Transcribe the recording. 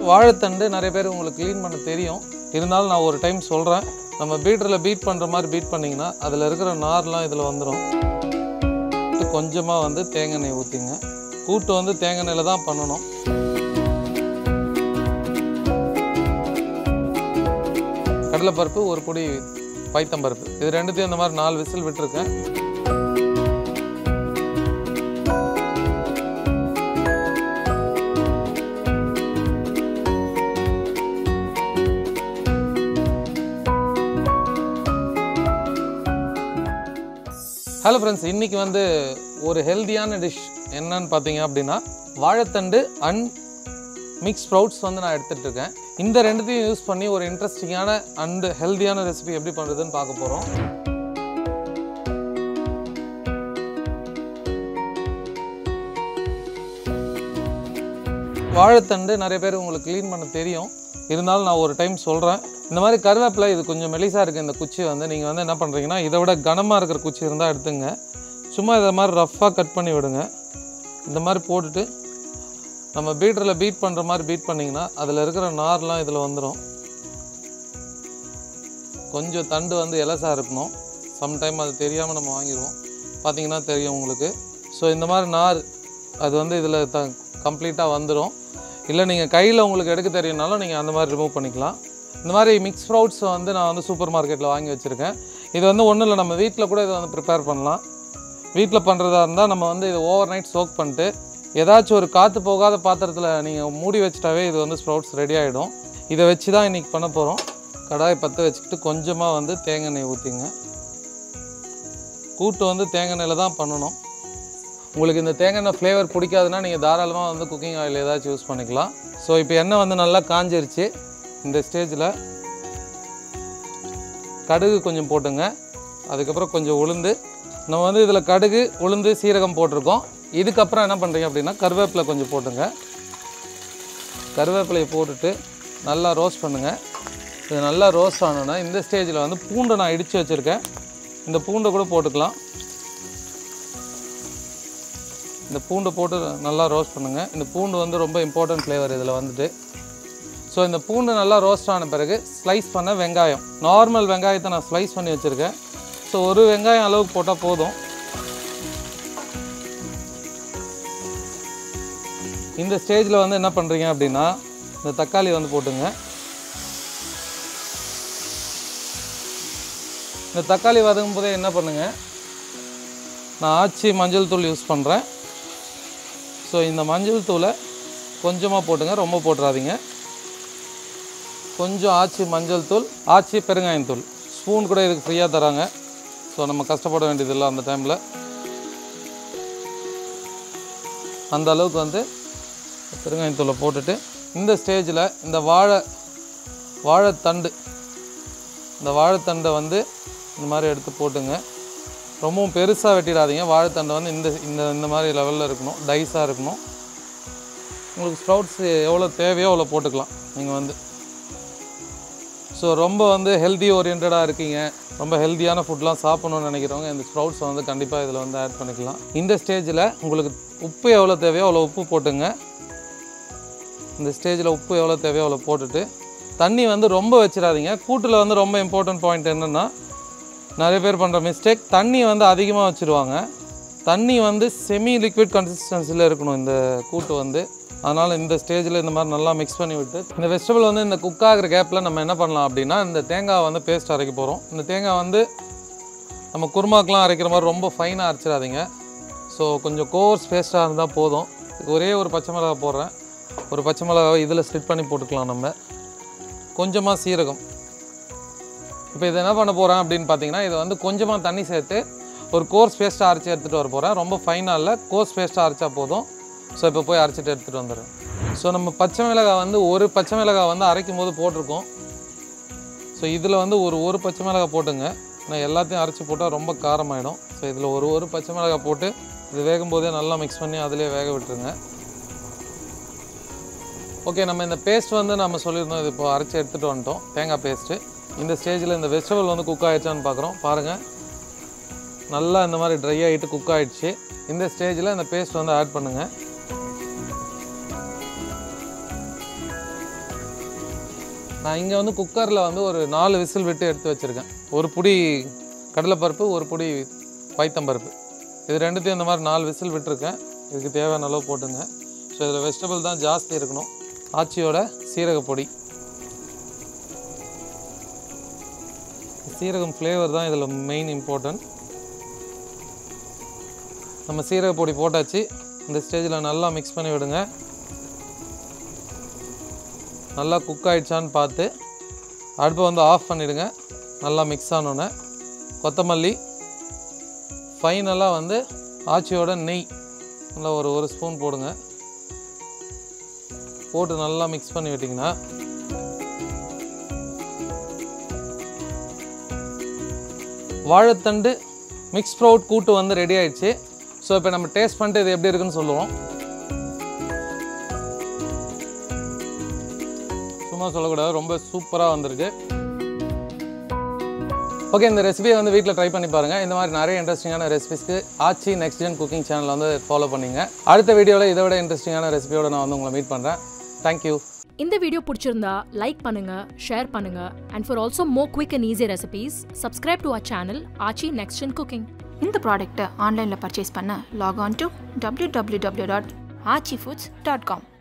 வாழைத்தண்டு நிறைய பேர் உங்களுக்கு க்ளீன் பண்ண தெரியும் இருந்தாலும் நான் ஒரு டைம் சொல்கிறேன் நம்ம பீட்டரில் பீட் பண்ணுற மாதிரி பீட் பண்ணிங்கன்னா அதில் இருக்கிற நார்லாம் இதில் வந்துடும் கொஞ்சமாக வந்து தேங்காய் எண்ணெய் ஊற்றிங்க கூட்டு வந்து தேங்காய் எண்ணெயில் தான் பண்ணணும் கடலைப்பருப்பு ஒரு பொடி பைத்தம்பருப்பு இது ரெண்டுத்தையும் இந்த மாதிரி நாலு விசில் விட்டுருக்கேன் ஹலோ ஃப்ரெண்ட்ஸ் இன்றைக்கி வந்து ஒரு ஹெல்தியான டிஷ் என்னன்னு பார்த்தீங்க அப்படின்னா வாழைத்தண்டு அண்ட் மிக்ஸ் ஸ்ப்ரவுட்ஸ் வந்து நான் எடுத்துகிட்டு இருக்கேன் இந்த ரெண்டுத்தையும் யூஸ் பண்ணி ஒரு இன்ட்ரெஸ்டிங்கான அண்ட் ஹெல்தியான ரெசிபி எப்படி பண்ணுறதுன்னு பார்க்க போகிறோம் வாழைத்தண்டு நிறைய பேர் உங்களுக்கு க்ளீன் பண்ண தெரியும் இருந்தாலும் நான் ஒரு டைம் சொல்கிறேன் இந்த மாதிரி கருவேப்பிலை இது கொஞ்சம் மெலிசாக இருக்குது இந்த குச்சி வந்து நீங்கள் வந்து என்ன பண்ணுறீங்கன்னா இதை விட கனமாக இருக்கிற குச்சி இருந்தால் எடுத்துங்க சும்மா இதை மாதிரி ரஃப்பாக கட் பண்ணி விடுங்க இந்த மாதிரி போட்டுட்டு நம்ம பீட்டரில் பீட் பண்ணுற மாதிரி பீட் பண்ணிங்கன்னா அதில் இருக்கிற நார்லாம் இதில் வந்துடும் கொஞ்சம் தண்டு வந்து இலசாக இருக்கணும் சம்டைம் அது தெரியாமல் நம்ம வாங்கிடுவோம் பார்த்தீங்கன்னா தெரியும் உங்களுக்கு ஸோ இந்த மாதிரி நார் அது வந்து இதில் த கம்ப்ளீட்டாக வந்துடும் இல்லை நீங்கள் கையில் உங்களுக்கு எடுக்க தெரியும்னாலும் நீங்கள் அந்த மாதிரி ரிமூவ் பண்ணிக்கலாம் இந்த மாதிரி மிக்ஸ் ஃப்ரூட்ஸ் வந்து நான் வந்து சூப்பர் மார்க்கெட்டில் வாங்கி வச்சுருக்கேன் இது வந்து ஒன்றும் இல்லை நம்ம வீட்டில் கூட இதை வந்து ப்ரிப்பேர் பண்ணலாம் வீட்டில் பண்ணுறதா இருந்தால் நம்ம வந்து இது ஓவர் நைட் சோக் பண்ணிட்டு ஏதாச்சும் ஒரு காற்று போகாத பாத்திரத்தில் நீங்கள் மூடி வச்சிட்டாவே இது வந்து ஸ்ப்ரவுட்ஸ் ரெடி ஆகிடும் இதை வச்சு தான் இன்றைக்கி பண்ண போகிறோம் கடாய் பற்ற வச்சுக்கிட்டு கொஞ்சமாக வந்து தேங்காய் எண்ணெய் ஊற்றிங்க கூட்டு வந்து தேங்காய் எண்ணெயில் தான் பண்ணணும் உங்களுக்கு இந்த தேங்காய் எண்ணெய் ஃப்ளேவர் பிடிக்காதுன்னா நீங்கள் தாராளமாக வந்து குக்கிங் ஆயில் ஏதாச்சும் யூஸ் பண்ணிக்கலாம் ஸோ இப்போ எண்ணெய் வந்து நல்லா காஞ்சிருச்சு இந்த ஸ்டேஜில் கடுகு கொஞ்சம் போட்டுங்க அதுக்கப்புறம் கொஞ்சம் உளுந்து நம்ம வந்து இதில் கடுகு உளுந்து சீரகம் போட்டிருக்கோம் இதுக்கப்புறம் என்ன பண்ணுறீங்க அப்படின்னா கருவேப்பிலை கொஞ்சம் போட்டுங்க கருவேப்பிலையை போட்டுட்டு நல்லா ரோஸ்ட் பண்ணுங்கள் இது நல்லா ரோஸ்ட் ஆனோன்னா இந்த ஸ்டேஜில் வந்து பூண்டை நான் இடித்து வச்சுருக்கேன் இந்த பூண்டை கூட போட்டுக்கலாம் இந்த பூண்டை போட்டு நல்லா ரோஸ்ட் பண்ணுங்கள் இந்த பூண்டு வந்து ரொம்ப இம்பார்ட்டன்ட் ஃப்ளேவர் இதில் வந்துட்டு ஸோ இந்த பூண்டு நல்லா ரோஸ்ட் ஆன பிறகு ஸ்லைஸ் பண்ண வெங்காயம் நார்மல் வெங்காயத்தை நான் ஸ்லைஸ் பண்ணி வச்சுருக்கேன் ஸோ ஒரு வெங்காயம் அளவுக்கு போட்டால் போதும் இந்த ஸ்டேஜில் வந்து என்ன பண்ணுறீங்க அப்படின்னா இந்த தக்காளி வந்து போட்டுங்க இந்த தக்காளி வதங்கும் போதே என்ன பண்ணுங்கள் நான் ஆச்சி மஞ்சள் தூள் யூஸ் பண்ணுறேன் ஸோ இந்த மஞ்சள் தூளை கொஞ்சமாக போட்டுங்க ரொம்ப போட்டுறாதீங்க கொஞ்சம் ஆச்சி மஞ்சள் தூள் ஆச்சி பெருங்காயம் தூள் ஸ்பூன் கூட இதுக்கு ஃப்ரீயாக தராங்க ஸோ நம்ம கஷ்டப்பட வேண்டியதில்லை அந்த டைமில் அந்த அளவுக்கு வந்து பெருங்காயத்தூளை போட்டுட்டு இந்த ஸ்டேஜில் இந்த வாழை வாழைத்தண்டு இந்த வாழைத்தண்டை வந்து இந்த மாதிரி எடுத்து போட்டுங்க ரொம்பவும் பெருசாக வெட்டிடாதீங்க வாழைத்தண்டை வந்து இந்த இந்த இந்த மாதிரி லெவலில் இருக்கணும் டைஸாக இருக்கணும் உங்களுக்கு ஸ்ப்ரவுட்ஸ் எவ்வளோ தேவையோ அவ்வளோ போட்டுக்கலாம் நீங்கள் வந்து ஸோ ரொம்ப வந்து ஹெல்தி ஓரியன்டாக இருக்கீங்க ரொம்ப ஹெல்த்தியான ஃபுட்லாம் சாப்பிடணும்னு நினைக்கிறவங்க இந்த ஸ்ப்ரவுட்ஸை வந்து கண்டிப்பாக இதில் வந்து ஆட் பண்ணிக்கலாம் இந்த ஸ்டேஜில் உங்களுக்கு உப்பு எவ்வளோ தேவையோ அவ்வளோ உப்பு போட்டுங்க இந்த ஸ்டேஜில் உப்பு எவ்வளோ தேவையோ அவ்வளோ போட்டுட்டு தண்ணி வந்து ரொம்ப வச்சிடாதீங்க கூட்டில் வந்து ரொம்ப இம்பார்ட்டன்ட் பாயிண்ட் என்னென்னா நிறைய பேர் பண்ணுற மிஸ்டேக் தண்ணி வந்து அதிகமாக வச்சுருவாங்க தண்ணி வந்து செமி லிக்விட் கன்சிஸ்டன்சியில் இருக்கணும் இந்த கூட்டு வந்து அதனால் இந்த ஸ்டேஜில் இந்த மாதிரி நல்லா மிக்ஸ் பண்ணி விட்டு இந்த வெஜிடபிள் வந்து இந்த குக் ஆகிற கேப்பில் நம்ம என்ன பண்ணலாம் அப்படின்னா இந்த தேங்காய் வந்து பேஸ்ட் அரைக்க போகிறோம் இந்த தேங்காய் வந்து நம்ம குருமாக்கெலாம் அரைக்கிற மாதிரி ரொம்ப ஃபைனாக அரைச்சிடாதீங்க ஸோ கொஞ்சம் கோர்ஸ் பேஸ்ட்டாக இருந்தால் போதும் இதுக்கு ஒரே ஒரு பச்சை மிளகா போடுறேன் ஒரு பச்சை மிளகாவை இதில் ஸ்லிட் பண்ணி போட்டுக்கலாம் நம்ம கொஞ்சமாக சீரகம் இப்போ இதை என்ன பண்ண போகிறேன் அப்படின்னு பார்த்தீங்கன்னா இதை வந்து கொஞ்சமாக தண்ணி சேர்த்து ஒரு கோர்ஸ் பேஸ்ட்டாக அரைச்சி எடுத்துகிட்டு வர போகிறேன் ரொம்ப ஃபைனாக இல்லை கோர்ஸ் பேஸ்ட்டாக அரைச்சா போதும் ஸோ இப்போ போய் அரைச்சிட்டு எடுத்துகிட்டு வந்துடுறேன் ஸோ நம்ம பச்சை மிளகாய் வந்து ஒரு பச்சை மிளகாய் வந்து அரைக்கும் போது போட்டிருக்கோம் ஸோ இதில் வந்து ஒரு ஒரு பச்சை மிளகாய் போட்டுங்க நான் எல்லாத்தையும் அரைச்சி போட்டால் ரொம்ப காரமாயிடும் ஸோ இதில் ஒரு ஒரு பச்சை மிளகாய் போட்டு இது வேகும் போதே நல்லா மிக்ஸ் பண்ணி அதிலே வேக விட்டுருங்க ஓகே நம்ம இந்த பேஸ்ட் வந்து நம்ம சொல்லியிருந்தோம் இது இப்போ அரைச்சி எடுத்துகிட்டு வந்துட்டோம் தேங்காய் பேஸ்ட்டு இந்த ஸ்டேஜில் இந்த வெஜிடபிள் வந்து குக் ஆகிடுச்சான்னு பார்க்குறோம் பாருங்கள் நல்லா இந்த மாதிரி ட்ரை ஆகிட்டு குக் ஆகிடுச்சு இந்த ஸ்டேஜில் இந்த பேஸ்ட் வந்து ஆட் பண்ணுங்கள் நான் இங்கே வந்து குக்கரில் வந்து ஒரு நாலு விசில் விட்டு எடுத்து வச்சுருக்கேன் ஒரு புடி கடலைப்பருப்பு ஒரு புடி பைத்தம்பருப்பு இது ரெண்டுத்தையும் இந்த மாதிரி நாலு விசில் விட்டுருக்கேன் இதுக்கு தேவையான அளவு போட்டுங்க ஸோ இதில் வெஜிடபிள் தான் ஜாஸ்தி இருக்கணும் ஆச்சியோட சீரக பொடி சீரகம் ஃப்ளேவர் தான் இதில் மெயின் இம்பார்ட்டன்ட் நம்ம சீரக பொடி போட்டாச்சு இந்த ஸ்டேஜில் நல்லா மிக்ஸ் பண்ணி விடுங்க நல்லா குக் ஆயிடுச்சான்னு பார்த்து அடுப்பை வந்து ஆஃப் பண்ணிவிடுங்க நல்லா மிக்ஸ் ஆனோன்னே கொத்தமல்லி ஃபைனலாக வந்து ஆச்சியோட நெய் நல்லா ஒரு ஒரு ஸ்பூன் போடுங்க போட்டு நல்லா மிக்ஸ் பண்ணி விட்டிங்கன்னா வாழைத்தண்டு மிக்ஸ் ப்ரௌட் கூட்டு வந்து ரெடி ஆயிடுச்சு ஸோ இப்போ நம்ம டேஸ்ட் பண்ணிட்டு இது எப்படி இருக்குன்னு சொல்லுவோம் சும்மா சொல்லக்கூடாது ரொம்ப சூப்பராக வந்திருக்கு ஓகே இந்த ரெசிபியை வந்து வீட்டில் ட்ரை பண்ணி பாருங்கள் இந்த மாதிரி நிறைய இன்ட்ரெஸ்டிங்கான ரெசிபிஸ்க்கு Aachi next gen cooking channel வந்து ஃபாலோ பண்ணிங்க அடுத்த வீடியோவில் இதை விட இன்ட்ரெஸ்டிங்கான ரெசிபியோட நான் வந்து உங்களை மீட் பண்ணுறேன் தேங்க்யூ இந்த வீடியோ பிடிச்சிருந்தா லைக் பண்ணுங்க ஷேர் பண்ணுங்க and for also more quick and easy recipes subscribe to our channel Aachi next gen cooking இந்த ப்ராடக்ட்டை ஆன்லைனில் பர்ச்சேஸ் பண்ண log on to W W W dot Aachi foods dot com